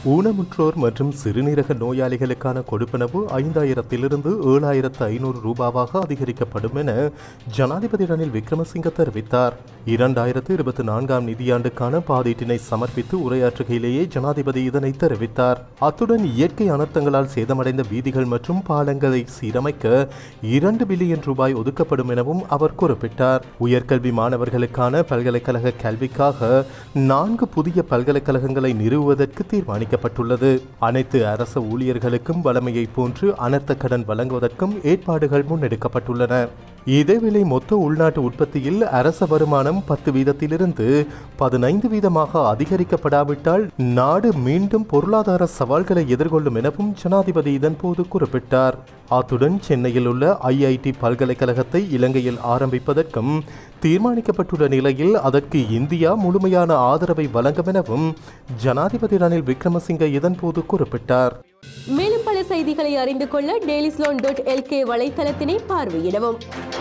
ஊனமுற்றோர் மற்றும் சிறுநீரக நோயாளிகளுக்கான கொடுப்பனவு ஐந்தாயிரத்திலிருந்து ஏழாயிரத்து ஐநூறு ரூபாவாக அதிகரிக்கப்படும் என ஜனாதிபதி ரணில் விக்ரமசிங்க தெரிவித்தார் இரண்டாயிரத்து இருபத்தி நான்காம் நிதியாண்டுக்கான பாதீட்டினை சமர்ப்பித்து உரையாற்றுகையிலேயே ஜனாதிபதி இதனை தெரிவித்தார் அத்துடன் இயற்கை அனர்த்தங்களால் சேதமடைந்த வீதிகள் மற்றும் பாலங்களை சீரமைக்க இரண்டு பில்லியன் ரூபாய் ஒதுக்கப்படும் எனவும் அவர் குறிப்பிட்டார் உயர்கல்வி மாணவர்களுக்கான பல்கலைக்கழக கல்விக்காக நான்கு புதிய பல்கலைக்கழகங்களை நிறுவுவதற்கு தீர்மானிக்கப்பட்டுள்ளது அனைத்து அரச ஊழியர்களுக்கும் வளமையை போன்று அனர்த்த கடன் வழங்குவதற்கும் ஏற்பாடுகள் முன்னெடுக்கப்பட்டுள்ளன இதேவேளை மொத்த உள்நாட்டு உற்பத்தியில் அரச வருமானம் பத்து வீதத்திலிருந்து பதினைந்து வீதமாக அதிகரிக்கப்படாவிட்டால் நாடு மீண்டும் பொருளாதார சவால்களை எதிர்கொள்ளும் எனவும் ஜனாதிபதி இதன்போது குறிப்பிட்டார் அத்துடன் சென்னையில் உள்ள ஐஐடி பல்கலைக்கழகத்தை இலங்கையில் ஆரம்பிப்பதற்கும் தீர்மானிக்கப்பட்டுள்ள நிலையில் அதற்கு இந்தியா முழுமையான ஆதரவை வழங்கும் எனவும் ஜனாதிபதி ரணில் விக்ரமசிங்க இதன்போது குறிப்பிட்டார் மேலும் பல செய்திகளை அறிந்து கொள்ள டெய்லிஸ்லோன் டாட் எல்கே வலைத்தளத்தினை பார்வையிடவும்